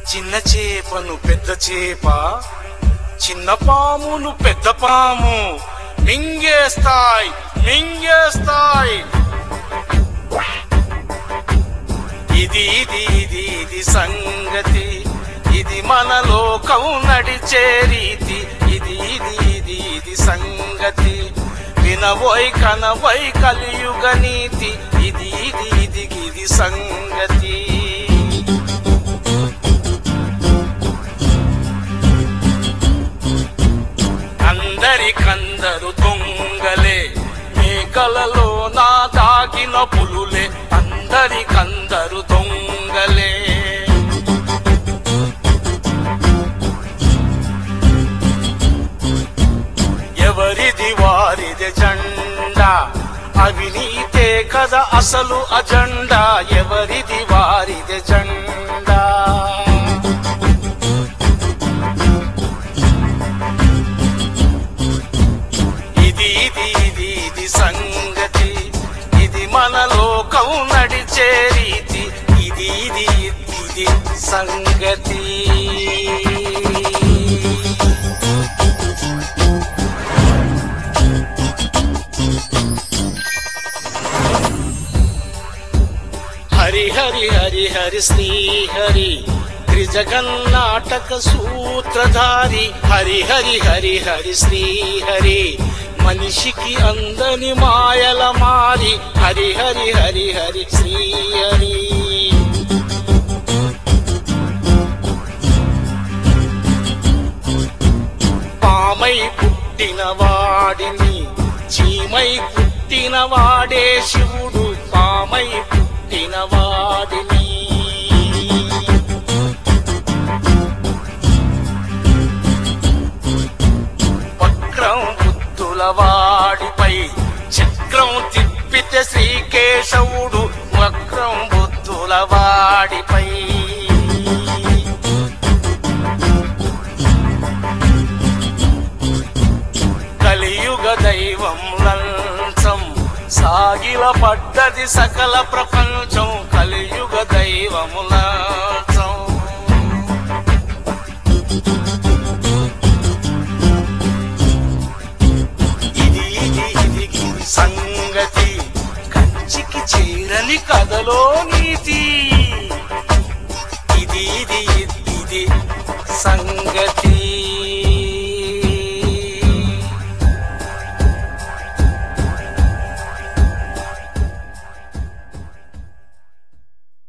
చిన్న చేపను పెద్ద చేప చిన్న పామును పెద్ద పాము మింగేస్తాయి మింగేస్తాయి ఇది ఇది ఇది ఇది సంగతి ఇది మన లోకం నడిచే రీతి ఇది ఇది ఇది ఇది సంగతి వినబోయ్ కనబోయ్ కలియుగ నీతి ఇది ఇది ఇది ఇది సంగతి అందరికందరు దొంగలే మేకలలో నా దాగిన పులులే అందరికందరు దొంగలే ఎవరిది వారిది జెండా అవినీతే కదా అసలు అజెండా ఎవరిది వారిది జెండా ఇది ఇది ఇది ఇది సంగతి ఇది మన లోకం నడిచే రీతి ఇది ఇది ఇది సంగతి హరి హరి హరి హరి శ్రీ హరి త్రిజగన్నాటక సూత్రధారి హరి హరి హరి హరి శ్రీ హరి మనిషికి అందని మాయల మారి హరి హరి హరి హరి శ్రీ హరి పామై పుట్టిన వాడిని చీమై పుట్టిన వాడే శివుడు పామై పుట్టిన వాడిని వక్రం బుద్ధుల వాడిపై చక్రం తిప్పితే శ్రీకేశవుడు వక్రం బుద్ధుల వాడిపై కలియుగ దైవం లంచం సాగిల పడ్డది సకల ప్రపంచం కలియుగ దైవము లంచం ఇది ఇది ఇది సంగతి కంచికి చేరని కథలో నీతి